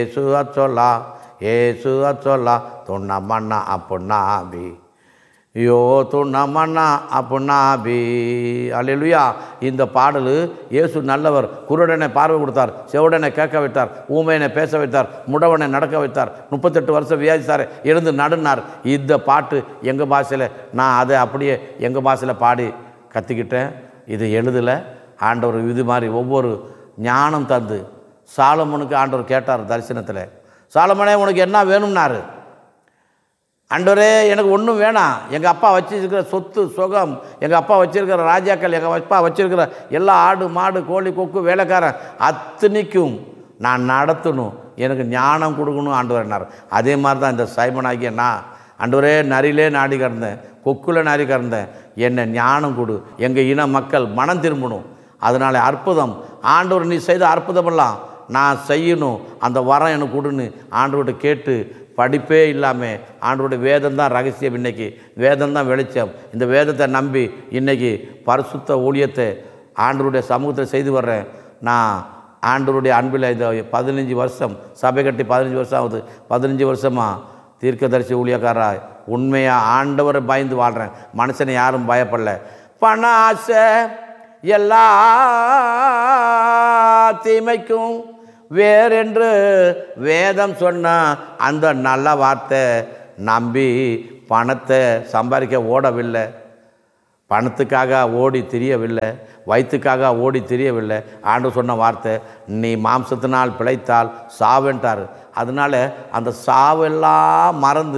ஏசு அச்சொல்லா ஏசு அச்சொல்லா துண்ண மண்ணா அப்புண்ணாபி யோ துண்ண மண்ணா அப்புண்ணாபி அல்லேலூயா இந்த பாடல் இயேசு நல்லவர் குருடனை பார்வை கொடுத்தார் செவுடனை கேட்க வைத்தார் ஊமையனை பேச வைத்தார் முடவனை நடக்க வைத்தார் முப்பத்தெட்டு வருஷம் வியாதித்தார் எழுந்து நடுனார் இந்த பாட்டு எங்கள் பாஷையில் நான் அதை அப்படியே எங்கள் பாஷையில் பாடி கற்றுக்கிட்டேன் இது எழுதலை ஆண்டவர் இது மாதிரி ஒவ்வொரு ஞானம் தந்து சாலமனுக்கு ஆண்டவர் கேட்டார் தரிசனத்தில் சாலமனே உனக்கு என்ன வேணும்னாரு ஆண்டவரே எனக்கு ஒன்றும் வேணாம் எங்கள் அப்பா வச்சிருக்கிற சொத்து சுகம் எங்கள் அப்பா வச்சிருக்கிற ராஜாக்கள் எங்கள் அப்பா வச்சிருக்கிற எல்லா ஆடு மாடு கோழி கொக்கு வேலைக்காரன் அத்தனைக்கும் நான் நடத்தணும் எனக்கு ஞானம் கொடுக்கணும் ஆண்டவர்னார் அதே மாதிரி தான் இந்த சைமனாகிய நான் ஆண்டவரே நரியிலே நாடி கிடந்தேன் கொக்குல நாடி கிடந்தேன் என்னை ஞானம் கொடு எங்கள் இன மக்கள் மனம் திரும்பணும் அதனால அற்புதம் ஆண்டவர் நீ செய்த அற்புதமெல்லாம் நான் செய்யணும் அந்த வரம் எனக்கு கொடுன்னு ஆண்டவர்கிட்ட கேட்டு படிப்பே இல்லாமல் ஆண்டவருடைய வேதம் தான் ரகசியம் இன்னைக்கு வேதம் தான் வெளிச்சம் இந்த வேதத்தை நம்பி இன்னைக்கு பரிசுத்த ஊழியத்தை ஆண்டவருடைய சமூகத்தில் செய்து வர்றேன் நான் ஆண்டவருடைய அன்பில் இந்த பதினஞ்சு வருஷம் சபை கட்டி பதினஞ்சு வருஷம் ஆகுது பதினஞ்சு வருஷமாக தீர்க்கதரிசி ஊழியக்காரா உண்மையாக ஆண்டவரை பயந்து வாழ்கிறேன் மனுஷனை யாரும் பயப்படல பண ஆசை எல்லா தீமைக்கும் வேறென்று வேதம் சொன்ன அந்த நல்ல வார்த்தை நம்பி பணத்தை சம்பாதிக்க ஓடவில்லை பணத்துக்காக ஓடி திரியவில்லை வயிற்றுக்காக ஓடி திரியவில்லை ஆண்டு சொன்ன வார்த்தை நீ மாம்சத்தினால் பிழைத்தால் சாவென்றார் அதனால அந்த சாவெல்லாம் மறந்து